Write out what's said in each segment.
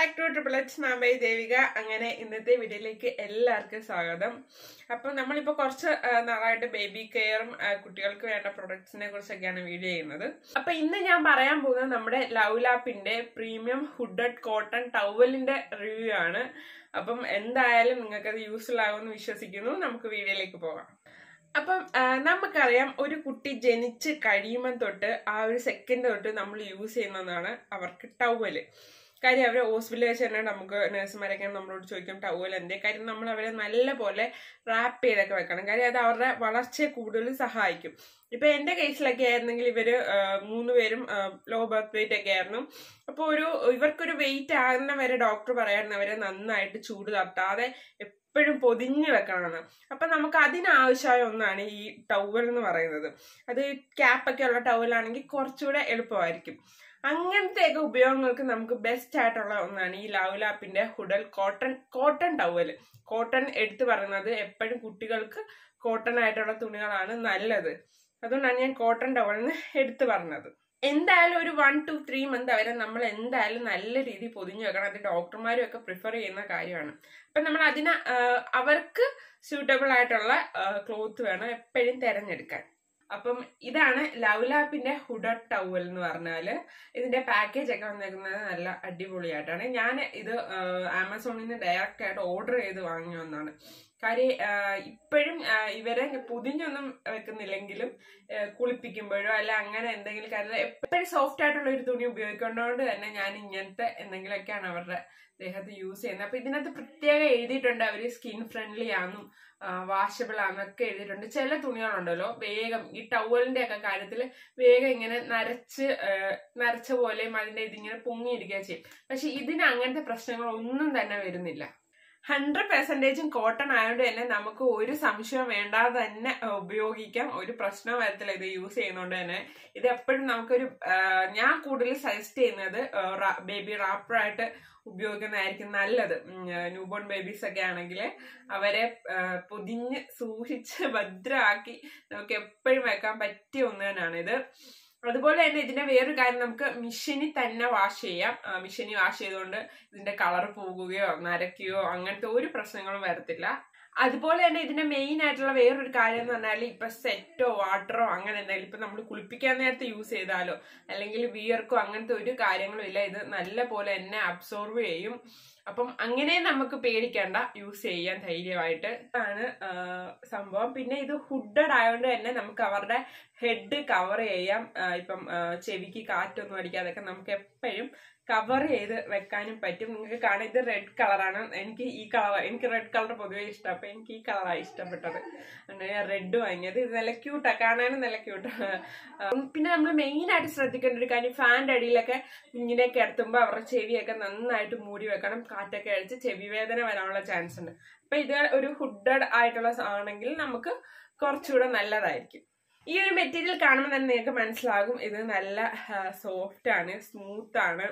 back to triple H മാമ്പൈ ദേവിക അങ്ങനെ ഇന്നത്തെ വീഡിയോയിലേക്ക് എല്ലാവർക്കും സ്വാഗതം അപ്പൊ നമ്മളിപ്പോ കുറച്ച് ആ, നാളായിട്ട് ബേബി കെയറും ആ, കുട്ടികൾക്ക് വേണ്ട പ്രൊഡക്ട്സിനെ കുറിച്ചൊക്കെയാണ് വീഡിയോ ചെയ്യുന്നത് അപ്പൊ ഇന്ന് ഞാൻ പറയാൻ പോകുന്നത് നമ്മുടെ ലൗലാപ്പിന്റെ പ്രീമിയം ഹുഡഡ് കോട്ടൺ ടവലിന്റെ റിവ്യൂ ആണ് അപ്പം എന്തായാലും നിങ്ങൾക്ക് അത് യൂസ്ഫുൾ ആകുമെന്ന് വിശ്വസിക്കുന്നു നമുക്ക് വീഡിയോയിലേക്ക് പോകാം അപ്പം ആ, നമുക്കറിയാം ഒരു കുട്ടി ജനിച്ച് കഴിയുമ്പോൾ തൊട്ട് ആ ഒരു സെക്കൻഡ് തൊട്ട് നമ്മൾ യൂസ് ചെയ്യുന്നതാണ് അവർക്ക് ടവല് കാര്യം അവരെ ഹോസ്പിറ്റലിൽ വെച്ച് തന്നെ നമുക്ക് നഴ്സുമാരൊക്കെ നമ്മളോട് ചോദിക്കും ടവൽ എന്തേ കാര്യം നമ്മൾ അവരെ നല്ല പോലെ റാപ്പ് ചെയ്തൊക്കെ വെക്കണം കാര്യം അത് അവരുടെ വളർച്ചയെ കൂടുതൽ സഹായിക്കും ഇപ്പൊ എന്റെ കേസിലൊക്കെ ആയിരുന്നെങ്കിൽ ഇവര് ആ, മൂന്ന് പേരും ലോ ബർത്ത് വെയിറ്റ് ഒക്കെ ആയിരുന്നു അപ്പൊ ഒരു ഇവർക്കൊരു വെയിറ്റ് ആകുന്ന വരെ ഡോക്ടർ പറയായിരുന്നു അവരെ നന്നായിട്ട് ചൂട് തട്ടാതെ എപ്പോഴും പൊതിഞ്ഞു വെക്കണമെന്ന് അപ്പൊ നമുക്ക് അതിനാവശ്യമായ ഒന്നാണ് ഈ ടവൽ എന്ന് പറയുന്നത് അത് ക്യാപ്പൊക്കെ ഉള്ള ടവലാണെങ്കിൽ കുറച്ചുകൂടെ എളുപ്പമായിരിക്കും അങ്ങനത്തെയൊക്കെ ഉപയോഗങ്ങൾക്ക് നമുക്ക് ബെസ്റ്റ് ആയിട്ടുള്ള ഒന്നാണ് ഈ ലൗലാപ്പിന്റെ hooded cotton cotton towel cotton എടുത്തു പറയുന്നത് എപ്പോഴും കുട്ടികൾക്ക് കോട്ടൺ ആയിട്ടുള്ള തുണികളാണ് നല്ലത് അതുകൊണ്ടാണ് ഞാൻ കോട്ടൺ ടവലിന് എടുത്തു പറഞ്ഞത് എന്തായാലും ഒരു വൺ ടു ത്രീ മന്ത് വരെ നമ്മൾ എന്തായാലും നല്ല രീതിയിൽ പൊതിഞ്ഞു വെക്കണം അത് ഡോക്ടർമാരും ഒക്കെ പ്രിഫർ ചെയ്യുന്ന കാര്യമാണ് അപ്പൊ നമ്മൾ അതിന് ആ, അവർക്ക് സ്യൂട്ടബിൾ ആയിട്ടുള്ള ക്ലോത്ത് വേണം എപ്പോഴും തിരഞ്ഞെടുക്കാൻ അപ്പം ഇതാണ് ലൗലാപ്പിന്റെ ഹുഡഡ് ടവൽ എന്ന് പറഞ്ഞാല് ഇതിന്റെ പാക്കേജ് ഒക്കെ വന്നേക്കുന്നത് നല്ല അടിപൊളിയായിട്ടാണ് ഞാൻ ഇത് ആമസോണിൽ നിന്ന് ഡയറക്റ്റ് ആയിട്ട് ഓർഡർ ചെയ്ത് വാങ്ങിയ ഒന്നാണ് കാര്യം ഇപ്പോഴും ഇവരെ പൊതിഞ്ഞൊന്നും വെക്കുന്നില്ലെങ്കിലും ആ, കുളിപ്പിക്കുമ്പോഴോ അല്ല അങ്ങനെ എന്തെങ്കിലും കാര്യം എപ്പോഴും സോഫ്റ്റ് ആയിട്ടുള്ള ഒരു തുണി ഉപയോഗിക്കുന്നതുകൊണ്ട് തന്നെ ഞാൻ ഇങ്ങനത്തെ എന്തെങ്കിലുമൊക്കെയാണ് അവരുടെ ദേഹത്ത് യൂസ് ചെയ്യുന്നത് അപ്പൊ ഇതിനകത്ത് പ്രത്യേകം എഴുതിയിട്ടുണ്ട് അവര് സ്കിൻ ഫ്രണ്ട്ലി ആണെന്നും വാഷബിൾ ആണെന്നൊക്കെ എഴുതിയിട്ടുണ്ട് ചില തുണികളുണ്ടല്ലോ വേഗം ഈ ടവലിന്റെ ഒക്കെ കാര്യത്തിൽ വേഗം ഇങ്ങനെ നരച്ച് ആ, നരച്ച പോലെയും അതിന്റെ ഇതിങ്ങനെ പൊങ്ങിയിരിക്കുക ചെയ്യും പക്ഷെ ഇതിന് അങ്ങനത്തെ പ്രശ്നങ്ങളൊന്നും തന്നെ വരുന്നില്ല ഹൺഡ്രഡ് പെർസെന്റേജും കോട്ടൺ ആയതുകൊണ്ട് തന്നെ നമുക്ക് ഒരു സംശയം വേണ്ടാതെ തന്നെ ആ, ഉപയോഗിക്കാം ഒരു പ്രശ്നം വരത്തില്ല ഇത് യൂസ് ചെയ്യുന്നതുകൊണ്ട് തന്നെ ഇത് എപ്പോഴും നമുക്കൊരു ആ, ഞാൻ കൂടുതൽ സജസ്റ്റ് ചെയ്യുന്നത് ബേബി റാപ്പറായിട്ട് ഉപയോഗിക്കുന്നതായിരിക്കും നല്ലത് ന്യൂബോൺ ബേബീസ് ഒക്കെ ആണെങ്കിൽ അവരെ ആ, പൊതിഞ്ഞ് സൂക്ഷിച്ച് ഭദ്രമാക്കി നമുക്ക് എപ്പോഴും വെക്കാൻ പറ്റിയ ഒന്ന് തന്നെയാണ് ഇത് അതുപോലെ തന്നെ ഇതിന്റെ വേറൊരു കാര്യം നമുക്ക് മിഷനിൽ തന്നെ വാഷ് ചെയ്യാം മിഷനിൽ വാഷ് ചെയ്തുകൊണ്ട് ഇതിന്റെ കളർ പോകുകയോ നരയ്ക്കുകയോ അങ്ങനത്തെ ഒരു പ്രശ്നങ്ങളും വരത്തില്ല അതുപോലെ തന്നെ ഇതിന്റെ മെയിൻ ആയിട്ടുള്ള വേറൊരു കാര്യം എന്ന് പറഞ്ഞാൽ ഇപ്പൊ സെറ്റോ വാട്ടറോ അങ്ങനെ എന്തെങ്കിലും ഇപ്പൊ നമ്മൾ കുളിപ്പിക്കാൻ നേരത്തെ യൂസ് ചെയ്താലോ അല്ലെങ്കിൽ വിയർക്കോ അങ്ങനത്തെ ഒരു കാര്യങ്ങളും ഇല്ല ഇത് നല്ല പോലെ തന്നെ അബ്സോർവ് ചെയ്യും അപ്പം അങ്ങനെ നമുക്ക് പേടിക്കേണ്ട യൂസ് ചെയ്യാൻ ധൈര്യമായിട്ട് ആണ് ആ, സംഭവം പിന്നെ ഇത് ഹുഡഡ് ആയതുകൊണ്ട് തന്നെ നമുക്ക് അവരുടെ ഹെഡ് കവർ ചെയ്യാം ആ, ഇപ്പം ആ, ചെവിക്ക് കാറ്റൊന്നും അടിക്കാതൊക്കെ നമുക്ക് എപ്പോഴും കവർ ചെയ്ത് വെക്കാനും പറ്റും നിങ്ങൾക്ക് കാണാം ഇത് റെഡ് കളറാണ് എനിക്ക് ഈ കളർ എനിക്ക് റെഡ് കളർ പൊതുവേ ഇഷ്ടം അപ്പൊ എനിക്ക് ഈ കളറാണ് ഇഷ്ടപ്പെട്ടത് അങ്ങനെ ഞാൻ റെഡ് വാങ്ങിയത് ഇത് നല്ല ക്യൂട്ടാ കാണാനും നല്ല ക്യൂട്ടാണ് പിന്നെ നമ്മൾ മെയിൻ ആയിട്ട് ശ്രദ്ധിക്കേണ്ട ഒരു കാര്യം ഫാൻ്റെ അടിയിലൊക്കെ കുഞ്ഞിനെ കിടത്തുമ്പോൾ അവരുടെ ചെവിയൊക്കെ നന്നായിട്ട് മൂടി വെക്കണം കാറ്റൊക്കെ അടിച്ച് ചെവി വേദന വരാനുള്ള ചാൻസ് ഉണ്ട് അപ്പൊ ഇത് ഒരു ഹുഡഡ് ആയിട്ടുള്ള ആണെങ്കിൽ നമുക്ക് കുറച്ചുകൂടെ നല്ലതായിരിക്കും ഈ ഒരു മെറ്റീരിയൽ കാണുമ്പോൾ തന്നെ നിങ്ങൾക്ക് മനസ്സിലാകും ഇത് നല്ല സോഫ്റ്റ് ആണ് സ്മൂത്ത് ആണ്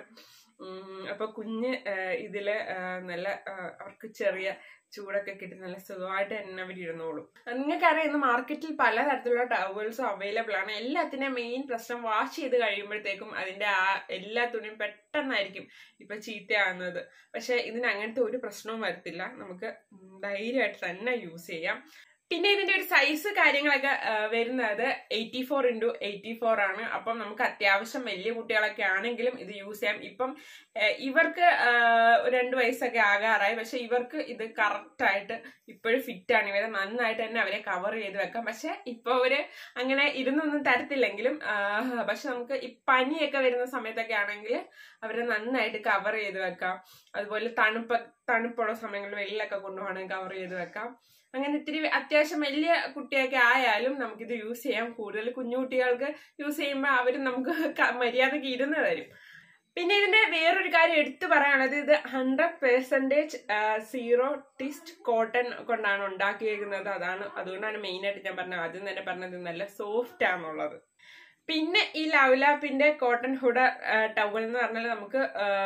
ഉം, അപ്പൊ കുഞ്ഞ് ആ, ഇതില് ആ, നല്ല ആ, അവർക്ക് ചെറിയ ചൂടൊക്കെ കിട്ടി നല്ല സുഖമായിട്ട് തന്നെ അവർ ഇരുന്നോളും നിങ്ങൾക്കറിയാം ഇന്ന് മാർക്കറ്റിൽ പലതരത്തിലുള്ള ടവൽസും അവൈലബിൾ ആണ് എല്ലാത്തിന്റെയും മെയിൻ പ്രശ്നം വാഷ് ചെയ്ത് കഴിയുമ്പോഴത്തേക്കും അതിന്റെ ആ എല്ലാ തുണിയും പെട്ടെന്നായിരിക്കും ഇപ്പൊ ചീത്തയാകുന്നത് പക്ഷെ ഇതിന് അങ്ങനത്തെ ഒരു പ്രശ്നവും വരത്തില്ല നമുക്ക് ഉം, ധൈര്യമായിട്ട് തന്നെ യൂസ് ചെയ്യാം പിന്നെ ഇതിന്റെ ഒരു സൈസ് കാര്യങ്ങളൊക്കെ ആ, വരുന്നത് eighty four into eighty four ആണ് അപ്പം നമുക്ക് അത്യാവശ്യം വലിയ കുട്ടികളൊക്കെ ആണെങ്കിലും ഇത് യൂസ് ചെയ്യാം ഇപ്പം ആ, ഇവർക്ക് ആ, ഒരു രണ്ട് വയസ്സൊക്കെ ആകാറായി പക്ഷെ ഇവർക്ക് ഇത് കറക്റ്റ് ആയിട്ട് ഇപ്പോഴും ഫിറ്റ് ആണ് ഇവരെ നന്നായിട്ട് തന്നെ അവരെ കവർ ചെയ്ത് വെക്കാം പക്ഷെ ഇപ്പൊ അവര് അങ്ങനെ ഇരുന്നൊന്നും തരത്തില്ലെങ്കിലും ആ, പക്ഷെ നമുക്ക് ഈ പനിയൊക്കെ വരുന്ന സമയത്തൊക്കെ ആണെങ്കിൽ അവരെ നന്നായിട്ട് കവർ ചെയ്ത് വെക്കാം അതുപോലെ തണുപ്പ് തണുപ്പുള്ള സമയങ്ങളിൽ വെളിയിലൊക്കെ കൊണ്ടുപോകണമെങ്കിൽ കവർ ചെയ്ത് വെക്കാം അങ്ങനെ ഇത്തിരി അത്യാവശ്യം വലിയ കുട്ടിയൊക്കെ ആയാലും നമുക്കിത് യൂസ് ചെയ്യാം കൂടുതൽ കുഞ്ഞു കുട്ടികൾക്ക് യൂസ് ചെയ്യുമ്പോൾ അവർ നമുക്ക് ക- മര്യാദക്ക് ഇരുന്ന് തരും പിന്നെ ഇതിന്റെ വേറൊരു കാര്യം എടുത്തു പറയാനുള്ളത് ഇത് hundred percentage zero twist cotton കൊണ്ടാണ് ഉണ്ടാക്കിയിരിക്കുന്നത് അതാണ് അതുകൊണ്ടാണ് മെയിൻ ആയിട്ട് ഞാൻ പറഞ്ഞത് ആദ്യം തന്നെ പറഞ്ഞത് ഇത് നല്ല സോഫ്റ്റ് ആണെന്നുള്ളത് പിന്നെ ഈ ലവ്ലാപ്പിന്റെ കോട്ടൺ ഹുഡ ടവൽ എന്ന് പറഞ്ഞാൽ നമുക്ക് ആ,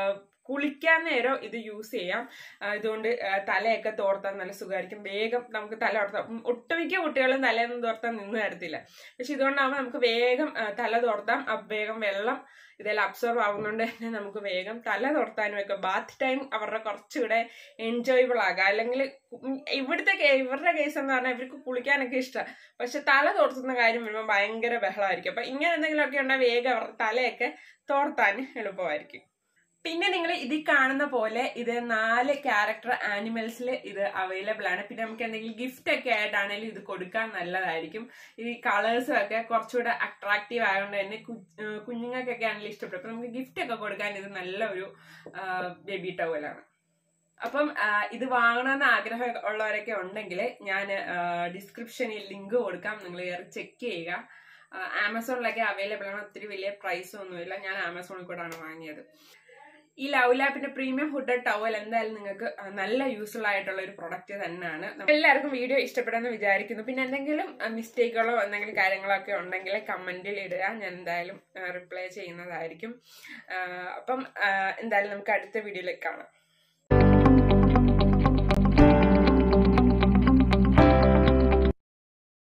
കുളിക്കാൻ നേരം ഇത് യൂസ് ചെയ്യാം ആ, ഇതുകൊണ്ട് ആ, തലയൊക്കെ തോർത്താൻ നല്ല സുഖമായിരിക്കും വേഗം നമുക്ക് തല തോർത്താം ഉം, ഒട്ടുമിക്ക കുട്ടികളും തലേന്ന് തോർത്താൻ നിന്ന് തരത്തില്ല പക്ഷെ ഇതുകൊണ്ടാകുമ്പോൾ നമുക്ക് വേഗം ആ, തല തോർത്താം അപ്പൊ വേഗം വെള്ളം ഇതെല്ലാം അബ്സോർവ് ആവുന്നതുകൊണ്ട് തന്നെ നമുക്ക് വേഗം തല തോർത്താനും ഒക്കെ ബാത്ത് ടൈം അവരുടെ കുറച്ചുകൂടെ എൻജോയബിൾ ആകാം അല്ലെങ്കിൽ ഉം ഇവിടുത്തെ കേ- ഇവരുടെ കേസ് എന്ന് പറഞ്ഞാൽ ഇവർക്ക് കുളിക്കാനൊക്കെ ഇഷ്ടമാണ് പക്ഷെ തല തോർത്തുന്ന കാര്യം വരുമ്പോൾ ഭയങ്കര ബഹളമായിരിക്കും അപ്പൊ ഇങ്ങനെ എന്തെങ്കിലുമൊക്കെ ഉണ്ടെങ്കിൽ വേഗം അവരുടെ തലയൊക്കെ തോർത്താൻ എളുപ്പമായിരിക്കും പിന്നെ നിങ്ങൾ ഇതിൽ കാണുന്ന പോലെ ഇത് നാല് ക്യാരക്ടർ ആനിമൽസിൽ ഇത് അവൈലബിൾ ആണ് പിന്നെ നമുക്ക് എന്തെങ്കിലും ഗിഫ്റ്റ് ഒക്കെ ആയിട്ടാണെങ്കിലും ഇത് കൊടുക്കാൻ നല്ലതായിരിക്കും ഈ കളേഴ്സും ഒക്കെ കുറച്ചുകൂടെ അട്രാക്റ്റീവ് ആയതുകൊണ്ട് തന്നെ കു- ഏഹ് കുഞ്ഞുങ്ങൾക്കൊക്കെ ആണെങ്കിലും ഇഷ്ടപ്പെടും അപ്പൊ നമുക്ക് ഗിഫ്റ്റ് ഒക്കെ കൊടുക്കാൻ ഇത് നല്ലൊരു ബേബി ടവലാണ് അപ്പം ആ, ഇത് വാങ്ങണമെന്ന് ആഗ്രഹം ഉള്ളവരൊക്കെ ഉണ്ടെങ്കിൽ ഞാൻ ഡിസ്ക്രിപ്ഷനിൽ ലിങ്ക് കൊടുക്കാം നിങ്ങൾ കയറി ചെക്ക് ചെയ്യുക ആ, ആമസോണിലൊക്കെ അവൈലബിൾ ആണ് ഒത്തിരി വലിയ പ്രൈസ് ഒന്നുമില്ല ഞാൻ ആമസോണിൽ കൂടാണ് വാങ്ങിയത് ഈ ലവ് ലാപ്പിന്റെ പ്രീമിയം ഹുഡ് ടവൽ എന്തായാലും നിങ്ങൾക്ക് ആ, നല്ല യൂസ്ഫുൾ ആയിട്ടുള്ള ഒരു പ്രൊഡക്റ്റ് തന്നെയാണ് എല്ലാവർക്കും വീഡിയോ ഇഷ്ടപ്പെടുമെന്ന് വിചാരിക്കുന്നു പിന്നെ എന്തെങ്കിലും മിസ്റ്റേക്കുകളോ എന്തെങ്കിലും കാര്യങ്ങളോ ഒക്കെ ഉണ്ടെങ്കിൽ കമന്റിൽ ഇടുക ഞാൻ എന്തായാലും റിപ്ലൈ ചെയ്യുന്നതായിരിക്കും ആ, അപ്പം ആ, എന്തായാലും നമുക്ക് അടുത്ത വീഡിയോയിലേക്ക് കാണാം